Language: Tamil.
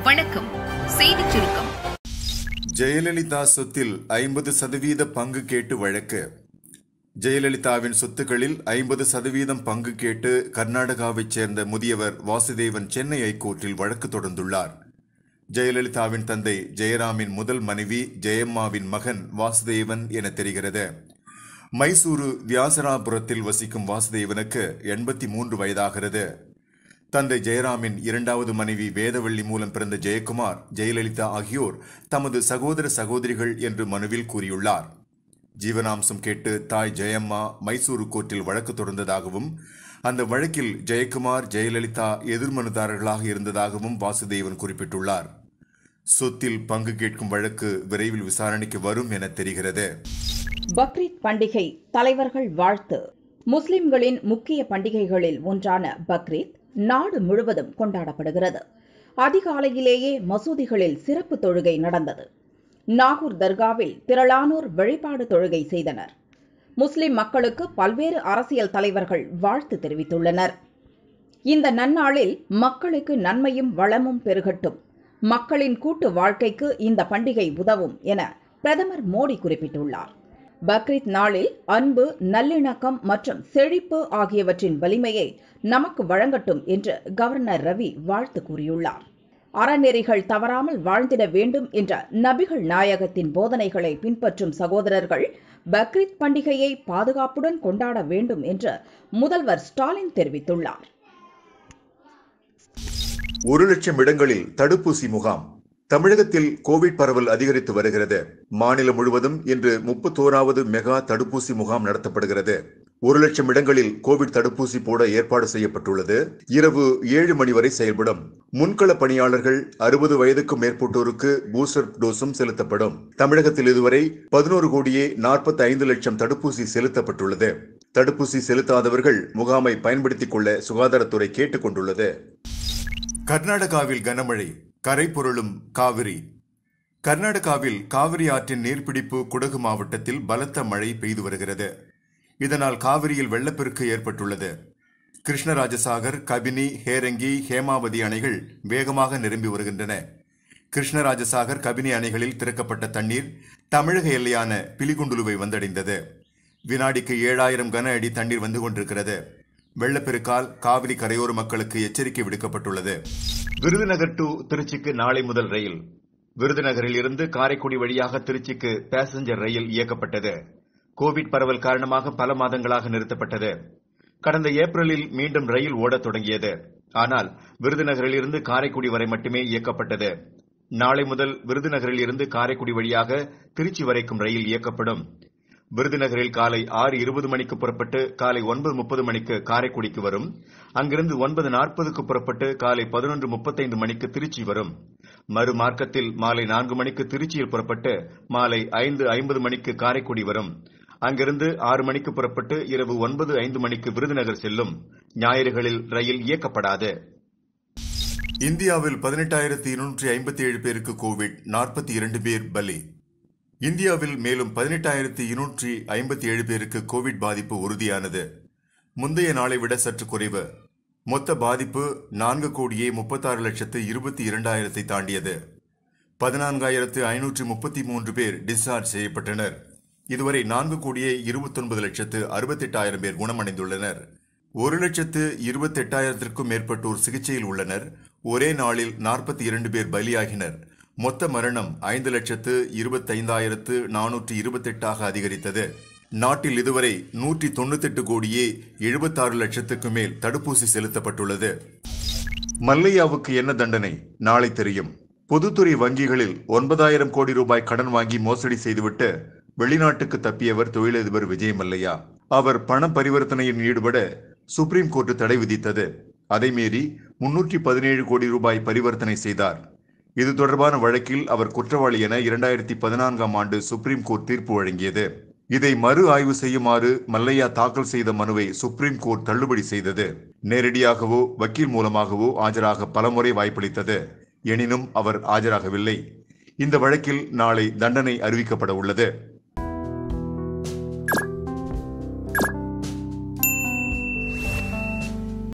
வணக்கம் செய்திச் சுருக்கம் ஜெயலலிதா சொத்தில் ஐம்பது சதவீத பங்கு கேட்டு வழக்கு ஜெயலலிதாவின் சொத்துக்களில் ஐம்பது சதவீதம் பங்கு கேட்டு கர்நாடகாவைச் சேர்ந்த முதியவர் வாசுதேவன் சென்னை ஐகோர்ட்டில் வழக்கு தொடர்ந்துள்ளார் ஜெயலலிதாவின் தந்தை ஜெயராமின் முதல் மனைவி ஜெயம்மாவின் மகன் வாசுதேவன் என தெரிகிறது மைசூரு வியாசராபுரத்தில் வசிக்கும் வாசுதேவனுக்கு எண்பத்தி மூன்று வயதாகிறது தந்தை ஜெயராமின் இரண்டாவது மனைவி வேதவள்ளி மூலம் பிறந்த ஜெயக்குமார் ஜெயலலிதா ஆகியோர் தமது சகோதர சகோதரிகள் என்று மனுவில் கூறியுள்ளார் ஜீவனாம்சம் கேட்டு தாய் ஜெயம்மா மைசூரு கோர்ட்டில் வழக்கு தொடர்ந்ததாகவும் அந்த வழக்கில் ஜெயக்குமார் ஜெயலலிதா எதிர்மனுதாரர்களாக இருந்ததாகவும் வாசுதேவன் குறிப்பிட்டுள்ளார் சொத்தில் பங்கு கேட்கும் வழக்கு விரைவில் விசாரணைக்கு வரும் என தெரிகிறது பக்ரீத் பண்டிகை தலைவர்கள் வாழ்த்து முஸ்லிம்களின் முக்கிய பண்டிகைகளில் ஒன்றான பக்ரீத் நாடு முழுவதும் கொண்டாடப்படுகிறது அதிகாலையிலேயே மசூதிகளில் சிறப்பு தொழுகை நடந்தது நாகூர் தர்காவில் திரளானோர் வழிபாடு தொழுகை செய்தனர் முஸ்லிம் மக்களுக்கு பல்வேறு அரசியல் தலைவர்கள் வாழ்த்து தெரிவித்துள்ளனர் இந்த நன்னாளில் மக்களுக்கு நன்மையும் வளமும் பெருகட்டும் மக்களின் கூட்டு வாழ்க்கைக்கு இந்த பண்டிகை உதவும் என பிரதமர் மோடி குறிப்பிட்டுள்ளார் பக்ரீத் நாளில் அன்பு நல்லிணக்கம் மற்றும் செழிப்பு ஆகியவற்றின் வலிமையை நமக்கு வழங்கட்டும் என்று கவர்னர் ரவி வாழ்த்து கூறியுள்ளார் அறநெறிகள் தவறாமல் வாழ்ந்திட வேண்டும் என்ற நபிகள் நாயகத்தின் போதனைகளை பின்பற்றும் சகோதரர்கள் பக்ரீத் பண்டிகையை பாதுகாப்புடன் கொண்டாட வேண்டும் என்று முதல்வர் ஸ்டாலின் தெரிவித்துள்ளார் ஒரு லட்சம் இடங்களில் தடுப்பூசி முகாம் தமிழகத்தில் கோவிட் பரவல் அதிகரித்து வருகிறது மாநிலம் முழுவதும் இன்று முப்பத்தோராவது மெகா தடுப்பூசி முகாம் நடத்தப்படுகிறது ஒரு லட்சம் இடங்களில் கோவிட் தடுப்பூசி போட ஏற்பாடு செய்யப்பட்டுள்ளது இரவு ஏழு மணி வரை செயல்படும் முன்கள பணியாளர்கள் அறுபது வயதுக்கும் மேற்பட்டோருக்கு பூஸ்டர் டோஸும் செலுத்தப்படும் தமிழகத்தில் இதுவரை பதினோரு கோடியே நாற்பத்தி ஐந்து லட்சம் தடுப்பூசி செலுத்தப்பட்டுள்ளது தடுப்பூசி செலுத்தாதவர்கள் முகாமை பயன்படுத்திக் கொள்ள சுகாதாரத்துறை கேட்டுக் கொண்டுள்ளது கர்நாடகாவில் கனமழை கரை புரளும் காவிரி கர்நாடகாவில் காவிரி ஆற்றின் நீர்பிடிப்பு குடகு மாவட்டத்தில் பலத்த மழை பெய்து வருகிறது இதனால் காவிரியில் வெள்ளப்பெருக்கு ஏற்பட்டுள்ளது கிருஷ்ணராஜசாகர் கபினி ஹேரங்கி ஹேமாவதி அணைகள் வேகமாக நிரம்பி வருகின்றன கிருஷ்ணராஜசாகர் கபினி அணைகளில் திறக்கப்பட்ட தண்ணீர் தமிழக எல்லையான பிலிகுண்டுலுவை வந்தடைந்தது வினாடிக்கு ஏழாயிரம் கன அடி தண்ணீர் வந்து கொண்டிருக்கிறது வெள்ளப்பெருக்கால் காவிரி கரையோர மக்களுக்கு எச்சரிக்கை விடுக்கப்பட்டுள்ளது விருதுநகர் டு திருச்சிக்கு நாளை முதல் ரயில் விருதுநகரில் இருந்து காரைக்குடி வழியாக திருச்சிக்கு பேசஞ்சர் ரயில் இயக்கப்பட்டது கோவிட் பரவல் காரணமாக பல மாதங்களாக நிறுத்தப்பட்டது கடந்த ஏப்ரலில் மீண்டும் ரயில் ஓடத் தொடங்கியது ஆனால் விருதுநகரில் இருந்து காரைக்குடி வரை மட்டுமே இயக்கப்பட்டது நாளை முதல் விருதுநகரில் இருந்து காரைக்குடி வழியாக திருச்சி வரைக்கும் ரயில் இயக்கப்படும் விருதுநகரில் காலை ஆறு இருபது மணிக்கு புறப்பட்டு காலை ஒன்பது முப்பது மணிக்கு காரைக்குடிக்கு வரும் அங்கிருந்து ஒன்பது நாற்பதுக்கு புறப்பட்டு காலை பதினொன்று முப்பத்தைந்து மணிக்கு திருச்சி வரும் மறு மார்க்கத்தில் மாலை நான்கு மணிக்கு திருச்சியில் புறப்பட்டு மாலை ஐந்து ஐம்பது மணிக்கு காரைக்குடி வரும் அங்கிருந்து ஆறு மணிக்கு புறப்பட்டு இரவு ஒன்பது ஐந்து மணிக்கு விருதுநகர் செல்லும் ஞாயிறுகளில் ரயில் இயக்கப்படாது இந்தியாவில் பதினெட்டாயிரத்தி இருநூற்றி ஐம்பத்தி ஏழு பேருக்கு கோவிட் நாற்பத்தி இரண்டு பேர் பலி இந்தியாவில் மேலும் பதினெட்டாயிரத்தி இருநூற்றி ஐம்பத்தி ஏழு பேருக்கு கோவிட் பாதிப்பு உறுதியானது முந்தைய நாளை விட சற்று குறைவு மொத்த பாதிப்பு நான்கு கோடியே முப்பத்தாறு லட்சத்து இருபத்தி இரண்டாயிரத்தை தாண்டியது பதினான்காயிரத்து ஐநூற்று முப்பத்தி மூன்று பேர் டிஸ்சார்ஜ் செய்யப்பட்டனர் இதுவரை நான்கு கோடியே இருபத்தொன்பது லட்சத்து அறுபத்தெட்டாயிரம் பேர் குணமடைந்துள்ளனர் ஒரு லட்சத்து இருபத்தெட்டாயிரத்திற்கும் மேற்பட்டோர் சிகிச்சையில் உள்ளனர் ஒரே நாளில் நாற்பத்தி இரண்டு பேர் பலியாகினர் மொத்த மரணம் ஐந்து லட்சத்து இருபத்தைந்தாயிரத்து நானூற்று இருபத்தெட்டாக அதிகரித்தது நாட்டில் இதுவரை நூற்றி தொண்ணூத்தெட்டு கோடியே எழுபத்தாறு லட்சத்துக்கு மேல் தடுப்பூசி செலுத்தப்பட்டுள்ளது மல்லையாவுக்கு என்ன தண்டனை நாளை தெரியும் பொதுத்துறை வங்கிகளில் ஒன்பதாயிரம் கோடி ரூபாய் கடன் வாங்கி மோசடி செய்துவிட்டு வெளிநாட்டுக்கு தப்பியவர் தொழிலதிபர் விஜய் மல்லையா அவர் பண பரிவர்த்தனையில் ஈடுபட சுப்ரீம் கோர்ட் தடை விதித்தது அதை மீறி முன்னூற்றி பதினேழு கோடி ரூபாய் பரிவர்த்தனை செய்தார் இது தொடர்பான வழக்கில் அவர் குற்றவாளி என இரண்டாயிரத்தி பதினான்காம் ஆண்டு சுப்ரீம் கோர்ட் தீர்ப்பு வழங்கியது இதை மறு ஆய்வு செய்யுமாறு மல்லையா தாக்கல் செய்த மனுவை சுப்ரீம் கோர்ட் தள்ளுபடி செய்தது நேரடியாகவோ வக்கீல் மூலமாகவோ ஆஜராக பலமுறை வாய்ப்பளித்தது எனினும் அவர் ஆஜராகவில்லை இந்த வழக்கில் நாளை தண்டனை அறிவிக்கப்பட உள்ளது